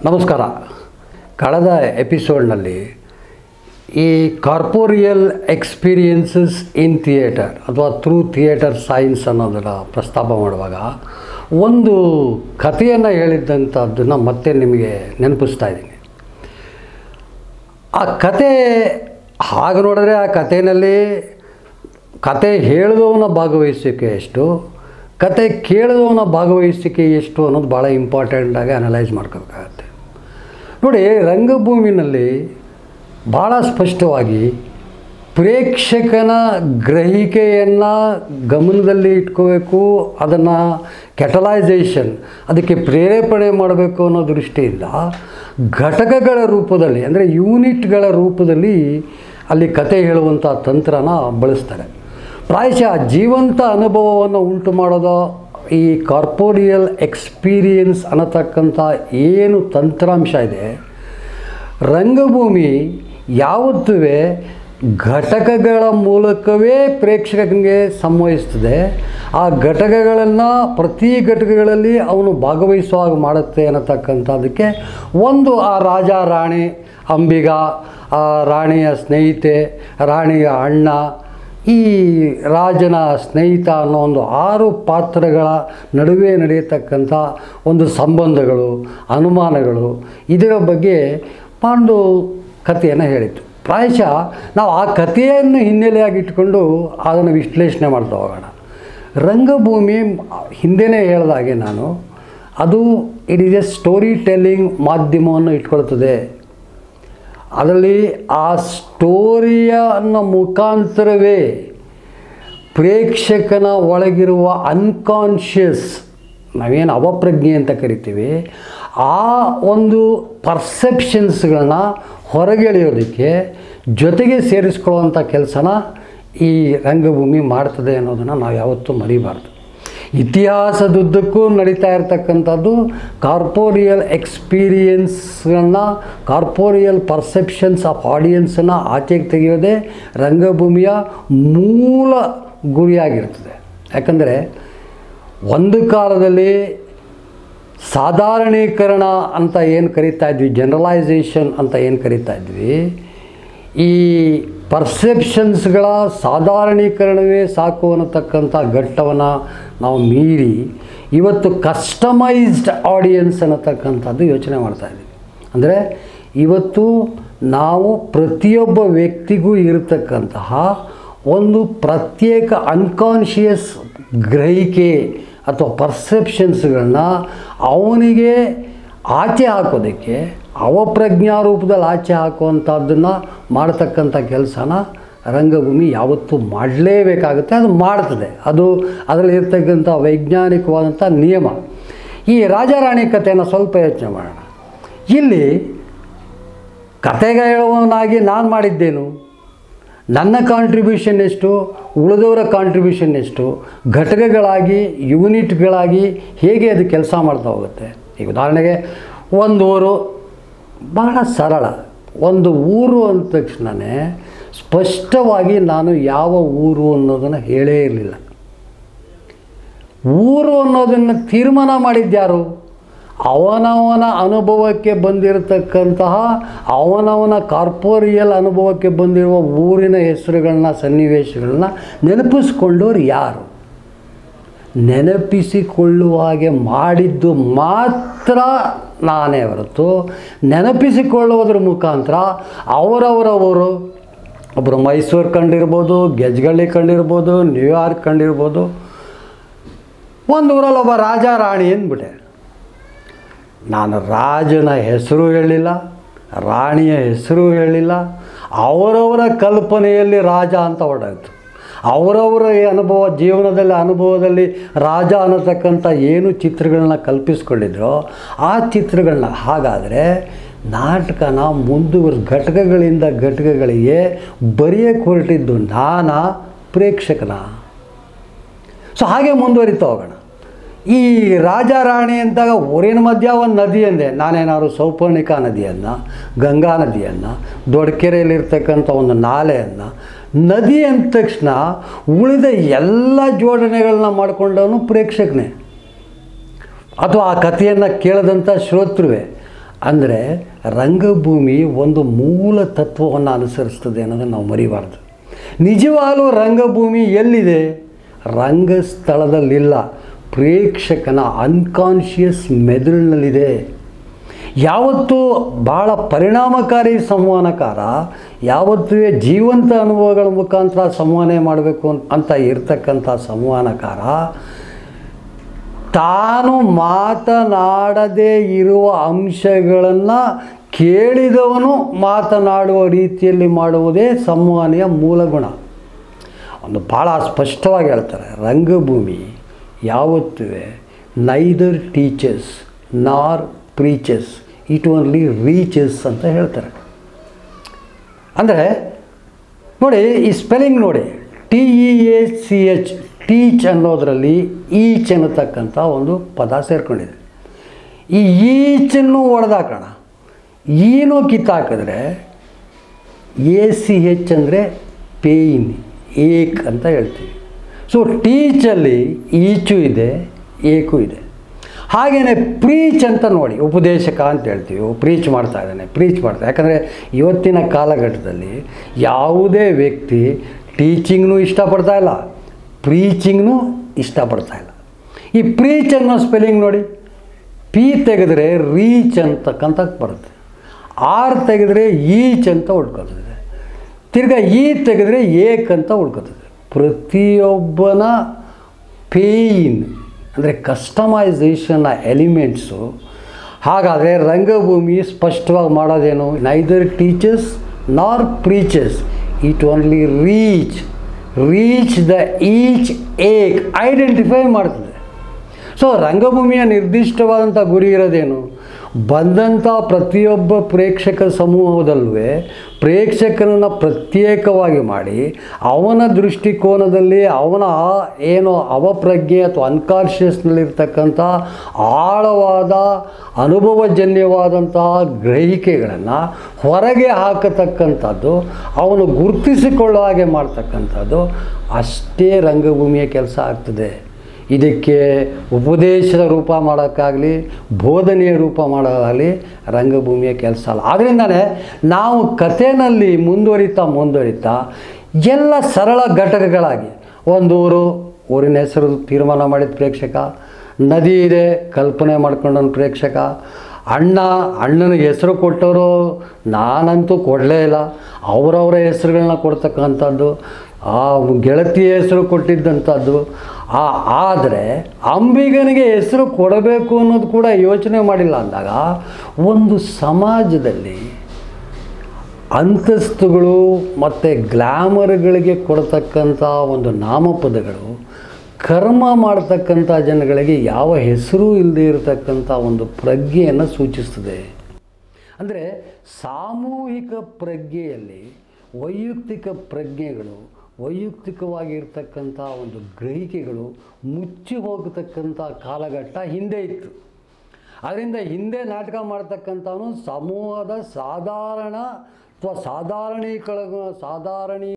ನಮಸ್ಕಾರ ಕಳೆದ ಎಪಿಸೋಡ್ನಲ್ಲಿ ಈ ಕಾರ್ಪೋರಿಯಲ್ ಎಕ್ಸ್ಪೀರಿಯನ್ಸಸ್ ಇನ್ ಥಿಯೇಟರ್ ಅಥವಾ ಥ್ರೂ ಥಿಯೇಟರ್ ಸೈನ್ಸ್ ಅನ್ನೋದನ್ನು ಪ್ರಸ್ತಾಪ ಮಾಡುವಾಗ ಒಂದು ಕಥೆಯನ್ನು ಹೇಳಿದ್ದಂಥದ್ದನ್ನು ಮತ್ತೆ ನಿಮಗೆ ನೆನಪಿಸ್ತಾ ಇದ್ದೀನಿ ಆ ಕತೆ ಹಾಗೆ ನೋಡಿದ್ರೆ ಆ ಕಥೆಯಲ್ಲಿ ಕತೆ ಹೇಳಿದವನ ಭಾಗವಹಿಸಿಕೆ ಎಷ್ಟು ಕತೆ ಕೇಳಿದವನ ಭಾಗವಹಿಸಿಕೆ ಎಷ್ಟು ಅನ್ನೋದು ಭಾಳ ಇಂಪಾರ್ಟೆಂಟಾಗಿ ಅನಲೈಸ್ ಮಾಡ್ಕೋಬೇಕಾಗತ್ತೆ ನೋಡಿ ರಂಗಭೂಮಿನಲ್ಲಿ ಭಾಳ ಸ್ಪಷ್ಟವಾಗಿ ಪ್ರೇಕ್ಷಕನ ಗ್ರಹಿಕೆಯನ್ನು ಗಮನದಲ್ಲಿ ಇಟ್ಕೋಬೇಕು ಅದನ್ನು ಕೆಟಲೈಸೇಷನ್ ಅದಕ್ಕೆ ಪ್ರೇರೇಪಣೆ ಮಾಡಬೇಕು ಅನ್ನೋ ದೃಷ್ಟಿಯಿಂದ ಘಟಕಗಳ ರೂಪದಲ್ಲಿ ಅಂದರೆ ಯೂನಿಟ್ಗಳ ರೂಪದಲ್ಲಿ ಅಲ್ಲಿ ಕತೆ ಹೇಳುವಂಥ ತಂತ್ರನ ಬಳಸ್ತಾರೆ ಪ್ರಾಯಶಃ ಜೀವಂತ ಅನುಭವವನ್ನು ಉಂಟು ಮಾಡೋದು ಈ ಕಾರ್ಪೋರಿಯಲ್ ಎಕ್ಸ್ಪೀರಿಯನ್ಸ್ ಅನ್ನತಕ್ಕಂಥ ಏನು ತಂತ್ರಾಂಶ ಇದೆ ರಂಗಭೂಮಿ ಯಾವತ್ತೂ ಘಟಕಗಳ ಮೂಲಕವೇ ಪ್ರೇಕ್ಷಕನಿಗೆ ಸಂವಹಿಸ್ತದೆ ಆ ಘಟಕಗಳನ್ನು ಪ್ರತಿ ಘಟಕಗಳಲ್ಲಿ ಅವನು ಭಾಗವಹಿಸುವಾಗ ಮಾಡುತ್ತೆ ಅನ್ನತಕ್ಕಂಥದ್ದಕ್ಕೆ ಒಂದು ಆ ರಾಜ ರಾಣಿ ಅಂಬಿಗ ಆ ರಾಣಿಯ ಸ್ನೇಹಿತೆ ರಾಣಿಯ ಅಣ್ಣ ಈ ರಾಜನ ಸ್ನೇಹಿತ ಅನ್ನೋ ಒಂದು ಆರು ಪಾತ್ರಗಳ ನಡುವೆ ನಡೆಯತಕ್ಕಂಥ ಒಂದು ಸಂಬಂಧಗಳು ಅನುಮಾನಗಳು ಇದರ ಬಗ್ಗೆ ಒಂದು ಕಥೆಯನ್ನು ಹೇಳಿತ್ತು ಪ್ರಾಯಶಃ ನಾವು ಆ ಕಥೆಯನ್ನು ಹಿನ್ನೆಲೆಯಾಗಿ ಇಟ್ಕೊಂಡು ಅದನ್ನು ವಿಶ್ಲೇಷಣೆ ಮಾಡ್ತಾ ಹೋಗೋಣ ರಂಗಭೂಮಿ ಹಿಂದೆನೇ ಹೇಳಿದಾಗೆ ನಾನು ಅದು it is a story telling ಮಾಧ್ಯಮವನ್ನು ಇಟ್ಕೊಳ್ತದೆ ಅದರಲ್ಲಿ ಆ ಸ್ಟೋರಿಯ ಅನ್ನೋ ಮುಖಾಂತರವೇ ಪ್ರೇಕ್ಷಕನ ಒಳಗಿರುವ ಅನ್ಕಾನ್ಷಿಯಸ್ ನಾವೇನು ಅವಪ್ರಜ್ಞೆ ಅಂತ ಕರಿತೀವಿ ಆ ಒಂದು ಪರ್ಸೆಪ್ಷನ್ಸ್ಗಳನ್ನ ಹೊರಗೆಳೆಯೋದಕ್ಕೆ ಜೊತೆಗೆ ಸೇರಿಸ್ಕೊಳ್ಳುವಂಥ ಕೆಲಸನ ಈ ರಂಗಭೂಮಿ ಮಾಡ್ತದೆ ಅನ್ನೋದನ್ನು ನಾವು ಯಾವತ್ತೂ ಮರಿಬಾರ್ದು ಇತಿಹಾಸದುದ್ದಕ್ಕೂ ನಡೀತಾ ಇರತಕ್ಕಂಥದ್ದು ಕಾರ್ಪೋರಿಯಲ್ ಎಕ್ಸ್ಪೀರಿಯನ್ಸ್ಗಳನ್ನ ಕಾರ್ಪೋರಿಯಲ್ ಪರ್ಸೆಪ್ಷನ್ಸ್ ಆಫ್ ಆಡಿಯನ್ಸನ್ನು ಆಚೆಗೆ ತೆಗೆಯೋದೇ ರಂಗಭೂಮಿಯ ಮೂಲ ಗುರಿಯಾಗಿರ್ತದೆ ಯಾಕಂದರೆ ಒಂದು ಕಾಲದಲ್ಲಿ ಸಾಧಾರಣೀಕರಣ ಅಂತ ಏನು ಕರಿತಾ ಇದ್ವಿ ಜನರಲೈಸೇಷನ್ ಅಂತ ಏನು ಕರಿತಾ ಇದ್ವಿ ಈ ಪರ್ಸೆಪ್ಷನ್ಸ್ಗಳ ಸಾಧಾರಣೀಕರಣವೇ ಸಾಕು ಅನ್ನತಕ್ಕಂಥ ಘಟ್ಟವನ್ನು ನಾವು ಮೀರಿ ಇವತ್ತು ಕಸ್ಟಮೈಸ್ಡ್ ಆಡಿಯನ್ಸ್ ಅನ್ನತಕ್ಕಂಥದ್ದು ಯೋಚನೆ ಮಾಡ್ತಾಯಿದ್ವಿ ಅಂದರೆ ಇವತ್ತು ನಾವು ಪ್ರತಿಯೊಬ್ಬ ವ್ಯಕ್ತಿಗೂ ಇರತಕ್ಕಂತಹ ಒಂದು ಪ್ರತ್ಯೇಕ ಅನ್ಕಾನ್ಷಿಯಸ್ ಗ್ರಹಿಕೆ ಅಥವಾ ಪರ್ಸೆಪ್ಷನ್ಸ್ಗಳನ್ನ ಅವನಿಗೆ ಆಚೆ ಹಾಕೋದಕ್ಕೆ ಅವಪ್ರಜ್ಞಾ ರೂಪದಲ್ಲಿ ಆಚೆ ಹಾಕುವಂಥದ್ದನ್ನು ಮಾಡ್ತಕ್ಕಂಥ ಕೆಲಸನ ರಂಗಭೂಮಿ ಯಾವತ್ತೂ ಮಾಡಲೇಬೇಕಾಗುತ್ತೆ ಅದು ಮಾಡ್ತದೆ ಅದು ಅದರಲ್ಲಿ ಇರ್ತಕ್ಕಂಥ ವೈಜ್ಞಾನಿಕವಾದಂಥ ನಿಯಮ ಈ ರಾಜಾರಾಣಿ ಕಥೆಯನ್ನು ಸ್ವಲ್ಪ ಯೋಚನೆ ಮಾಡೋಣ ಇಲ್ಲಿ ಕತೆಗೆ ಹೇಳುವವನಾಗಿ ನಾನು ಮಾಡಿದ್ದೇನು ನನ್ನ ಕಾಂಟ್ರಿಬ್ಯೂಷನ್ ಎಷ್ಟು ಉಳಿದವರ ಕಾಂಟ್ರಿಬ್ಯೂಷನ್ ಎಷ್ಟು ಘಟಕಗಳಾಗಿ ಯೂನಿಟ್ಗಳಾಗಿ ಹೇಗೆ ಅದು ಕೆಲಸ ಮಾಡ್ತಾ ಹೋಗುತ್ತೆ ಈಗ ಉದಾಹರಣೆಗೆ ಒಂದು ಊರು ಬಹಳ ಸರಳ ಒಂದು ಊರು ಅಂದ ತಕ್ಷಣವೇ ಸ್ಪಷ್ಟವಾಗಿ ನಾನು ಯಾವ ಊರು ಅನ್ನೋದನ್ನು ಹೇಳೇ ಇರಲಿಲ್ಲ ಊರು ಅನ್ನೋದನ್ನು ತೀರ್ಮಾನ ಮಾಡಿದ್ಯಾರು ಅವನವನ ಅನುಭವಕ್ಕೆ ಬಂದಿರತಕ್ಕಂತಹ ಅವನವನ ಕಾರ್ಪೋರಿಯಲ್ ಅನುಭವಕ್ಕೆ ಬಂದಿರುವ ಊರಿನ ಹೆಸರುಗಳನ್ನ ಸನ್ನಿವೇಶಗಳನ್ನ ನೆನಪಿಸ್ಕೊಂಡವ್ರು ಯಾರು ನೆನಪಿಸಿಕೊಳ್ಳುವ ಹಾಗೆ ಮಾಡಿದ್ದು ಮಾತ್ರ ನಾನೇ ಹೊರತು ನೆನಪಿಸಿಕೊಳ್ಳುವುದರ ಮುಖಾಂತರ ಅವರವರವರು ಒಬ್ಬರು ಮೈಸೂರು ಕಂಡಿರ್ಬೋದು ಗೆಜ್ಗಳ್ಳಿ ಕಂಡಿರ್ಬೋದು ನ್ಯೂಯಾರ್ಕ್ ಕಂಡಿರ್ಬೋದು ಒಂದು ಊರಲ್ಲಿ ಒಬ್ಬ ರಾಜ ರಾಣಿ ಅಂದ್ಬಿಟ್ಟೆ ನಾನು ರಾಜನ ಹೆಸರು ಹೇಳಿಲ್ಲ ರಾಣಿಯ ಹೆಸರು ಹೇಳಿಲ್ಲ ಅವರವರ ಕಲ್ಪನೆಯಲ್ಲಿ ರಾಜ ಅಂತ ಹೊರಟಾಯ್ತು ಅವರವರ ಅನುಭವ ಜೀವನದಲ್ಲಿ ಅನುಭವದಲ್ಲಿ ರಾಜ ಅನ್ನತಕ್ಕಂಥ ಏನು ಚಿತ್ರಗಳನ್ನ ಕಲ್ಪಿಸ್ಕೊಂಡಿದ್ರೋ ಆ ಚಿತ್ರಗಳನ್ನ ಹಾಗಾದರೆ ನಾಟಕನ ಮುಂದುವರೆದ ಘಟಕಗಳಿಂದ ಘಟಕಗಳಿಗೆ ಬರೆಯಕ್ಕೆ ಹೊರಟಿದ್ದು ನಾನಾ ಪ್ರೇಕ್ಷಕನ ಸೊ ಹಾಗೆ ಮುಂದುವರಿತಾ ಹೋಗೋಣ ಈ ರಾಜ ರಾಣಿ ಅಂತಾಗ ಊರಿನ ಮಧ್ಯ ಒಂದು ನದಿ ಅಂದೆ ನಾನೇನಾದ್ರು ಸೌಪರ್ಣಿಕಾ ನದಿಯನ್ನು ಗಂಗಾ ನದಿಯನ್ನು ದೊಡ್ಡಕೆರೆಯಲ್ಲಿರ್ತಕ್ಕಂಥ ಒಂದು ನಾಲೆಯನ್ನು ನದಿ ಅಂದ ತಕ್ಷಣ ಉಳಿದ ಎಲ್ಲ ಜೋಡಣೆಗಳನ್ನ ಮಾಡಿಕೊಂಡವನು ಪ್ರೇಕ್ಷಕನೇ ಅಥವಾ ಆ ಕಥೆಯನ್ನು ಕೇಳದಂಥ ಶ್ರೋತೃವೆ ಅಂದರೆ ರಂಗಭೂಮಿ ಒಂದು ಮೂಲ ತತ್ವವನ್ನು ಅನುಸರಿಸ್ತದೆ ಅನ್ನೋದನ್ನು ನಾವು ಮರಿಬಾರ್ದು ನಿಜವಾಗಲೂ ರಂಗಭೂಮಿ ಎಲ್ಲಿದೆ ರಂಗಸ್ಥಳದಲ್ಲಿಲ್ಲ ಪ್ರೇಕ್ಷಕನ ಅನ್ಕಾನ್ಷಿಯಸ್ ಮೆದುಳಿನಲ್ಲಿದೆ ಯಾವತ್ತೂ ಭಾಳ ಪರಿಣಾಮಕಾರಿ ಸಂವಹನಕಾರ ಯಾವತ್ತೂ ಜೀವಂತ ಅನುಭವಗಳ ಮುಖಾಂತರ ಸಂವಹನೆ ಮಾಡಬೇಕು ಅಂತ ಇರ್ತಕ್ಕಂಥ ಸಂವಹನಕಾರ ತಾನು ಮಾತನಾಡದೇ ಇರುವ ಅಂಶಗಳನ್ನು ಕೇಳಿದವನು ಮಾತನಾಡುವ ರೀತಿಯಲ್ಲಿ ಮಾಡುವುದೇ ಸಂವಹನೆಯ ಮೂಲ ಗುಣ ಒಂದು ಭಾಳ ಸ್ಪಷ್ಟವಾಗಿ ಹೇಳ್ತಾರೆ ರಂಗಭೂಮಿ ಯಾವತ್ತೂ ನೈದರ್ ಟೀಚರ್ಸ್ ನಾರ್ ಪ್ರೀಚಸ್ ಇಟ್ ಓನ್ಲಿ ರೀಚಸ್ ಅಂತ ಹೇಳ್ತಾರೆ ಅಂದರೆ ನೋಡಿ ಈ ಸ್ಪೆಲ್ಲಿಂಗ್ ನೋಡಿ T E A C H teach ಅನ್ನೋದರಲ್ಲಿ ಈಚ್ ಅನ್ನತಕ್ಕಂಥ ಒಂದು ಪದ ಸೇರ್ಕೊಂಡಿದೆ ಈ ಈಚನ್ನು ಹೊಡೆದಾಕೋಣ ಏನೋ ಕಿತ್ತಾಕಿದ್ರೆ ಎ ಸಿ ಹೆಚ್ ಅಂದರೆ ಪೇಯ್ನ್ ಏಕ್ ಅಂತ ಹೇಳ್ತೀವಿ ಸೊ ಟೀಚಲ್ಲಿ ಈಚು ಇದೆ ಏಕು ಇದೆ ಹಾಗೆಯೇ ಪ್ರೀಚ್ ಅಂತ ನೋಡಿ ಉಪದೇಶಕ ಅಂತ ಹೇಳ್ತೀವಿ ಪ್ರೀಚ್ ಮಾಡ್ತಾ ಇದ್ದಾನೆ ಪ್ರೀಚ್ ಮಾಡ್ತಾ ಯಾಕಂದರೆ ಇವತ್ತಿನ ಕಾಲಘಟ್ಟದಲ್ಲಿ ಯಾವುದೇ ವ್ಯಕ್ತಿ ಟೀಚಿಂಗ್ನೂ ಇಷ್ಟಪಡ್ತಾ ಇಲ್ಲ ಪ್ರೀಚಿಂಗ್ನೂ ಇಷ್ಟಪಡ್ತಾ ಇಲ್ಲ ಈ ಪ್ರೀಚ್ ಅನ್ನೋ ಸ್ಪೆಲ್ಲಿಂಗ್ ನೋಡಿ ಪಿ ತೆಗೆದ್ರೆ ರೀಚ್ ಅಂತಕ್ಕಂಥ ಬರುತ್ತೆ ಆರ್ ತೆಗೆದ್ರೆ ಈಚ್ ಅಂತ ಉಳ್ಕೊತದೆ ತಿರ್ಗಾ ಈ ತೆಗೆದ್ರೆ ಏಕ್ ಅಂತ ಉಳ್ಕೊತದೆ ಪ್ರತಿಯೊಬ್ಬನ ಪೇಯ್ನ್ ಅಂದರೆ ಕಸ್ಟಮೈಸೇಷನ್ನ ಎಲಿಮೆಂಟ್ಸು ಹಾಗಾದರೆ ರಂಗಭೂಮಿ ಸ್ಪಷ್ಟವಾಗಿ ಮಾಡೋದೇನು neither teachers nor preachers it only reach reach the each ಏಕ್ ಐಡೆಂಟಿಫೈ ಮಾಡ್ತದೆ ಸೊ ರಂಗಭೂಮಿಯ ನಿರ್ದಿಷ್ಟವಾದಂಥ ಗುರಿ ಇರೋದೇನು ಬಂದಂಥ ಪ್ರತಿಯೊಬ್ಬ ಪ್ರೇಕ್ಷಕ ಸಮೂಹದಲ್ಲೂ ಪ್ರೇಕ್ಷಕನನ್ನು ಪ್ರತ್ಯೇಕವಾಗಿ ಮಾಡಿ ಅವನ ದೃಷ್ಟಿಕೋನದಲ್ಲಿ ಅವನ ಏನು ಅವಪ್ರಜ್ಞೆ ಅಥವಾ ಅನ್ಕಾನ್ಷಿಯಸ್ನಲ್ಲಿರ್ತಕ್ಕಂಥ ಆಳವಾದ ಅನುಭವಜನ್ಯವಾದಂತಹ ಗ್ರಹಿಕೆಗಳನ್ನು ಹೊರಗೆ ಹಾಕತಕ್ಕಂಥದ್ದು ಅವನು ಗುರುತಿಸಿಕೊಳ್ಳೋ ಹಾಗೆ ಮಾಡ್ತಕ್ಕಂಥದ್ದು ಅಷ್ಟೇ ರಂಗಭೂಮಿಯ ಕೆಲಸ ಆಗ್ತದೆ ಇದಕ್ಕೆ ಉಪದೇಶದ ರೂಪ ಮಾಡೋಕ್ಕಾಗಲಿ ಬೋಧನೆಯ ರೂಪ ಮಾಡೋದಾಗಲಿ ರಂಗಭೂಮಿಯ ಕೆಲಸ ಅಲ್ಲ ಆದ್ದರಿಂದನೇ ನಾವು ಕಥೆನಲ್ಲಿ ಮುಂದುವರಿತಾ ಮುಂದುವರಿತಾ ಎಲ್ಲ ಸರಳ ಘಟಕಗಳಾಗಿ ಒಂದೂರು ಊರಿನ ಹೆಸರು ತೀರ್ಮಾನ ಮಾಡಿದ ಪ್ರೇಕ್ಷಕ ನದಿ ಇದೆ ಕಲ್ಪನೆ ಮಾಡ್ಕೊಂಡವನು ಪ್ರೇಕ್ಷಕ ಅಣ್ಣ ಅಣ್ಣನಿಗೆ ಹೆಸರು ಕೊಟ್ಟವರು ನಾನಂತೂ ಕೊಡಲೇ ಇಲ್ಲ ಅವರವರ ಹೆಸರುಗಳನ್ನ ಕೊಡ್ತಕ್ಕಂಥದ್ದು ಆ ಗೆಳತಿಯ ಹೆಸರು ಕೊಟ್ಟಿದ್ದಂಥದ್ದು ಆ ಆದರೆ ಅಂಬಿಗನಿಗೆ ಹೆಸರು ಕೊಡಬೇಕು ಅನ್ನೋದು ಕೂಡ ಯೋಚನೆ ಮಾಡಿಲ್ಲ ಅಂದಾಗ ಒಂದು ಸಮಾಜದಲ್ಲಿ ಅಂತಸ್ತುಗಳು ಮತ್ತು ಗ್ಲ್ಯಾಮರ್ಗಳಿಗೆ ಕೊಡ್ತಕ್ಕಂಥ ಒಂದು ನಾಮಪದಗಳು ಕರ್ಮ ಮಾಡ್ತಕ್ಕಂಥ ಜನಗಳಿಗೆ ಯಾವ ಹೆಸರೂ ಇಲ್ಲದೆ ಇರತಕ್ಕಂಥ ಒಂದು ಪ್ರಜ್ಞೆಯನ್ನು ಸೂಚಿಸ್ತದೆ ಅಂದರೆ ಸಾಮೂಹಿಕ ಪ್ರಜ್ಞೆಯಲ್ಲಿ ವೈಯಕ್ತಿಕ ಪ್ರಜ್ಞೆಗಳು ವೈಯಕ್ತಿಕವಾಗಿರ್ತಕ್ಕಂಥ ಒಂದು ಗ್ರಹಿಕೆಗಳು ಮುಚ್ಚಿ ಹೋಗತಕ್ಕಂಥ ಕಾಲಘಟ್ಟ ಹಿಂದೆ ಇತ್ತು ಅದರಿಂದ ಹಿಂದೆ ನಾಟಕ ಮಾಡ್ತಕ್ಕಂಥವನು ಸಮೂಹದ ಸಾಧಾರಣ ಅಥವಾ ಸಾಧಾರಣೀಕರಣ ಸಾಧಾರಣೀ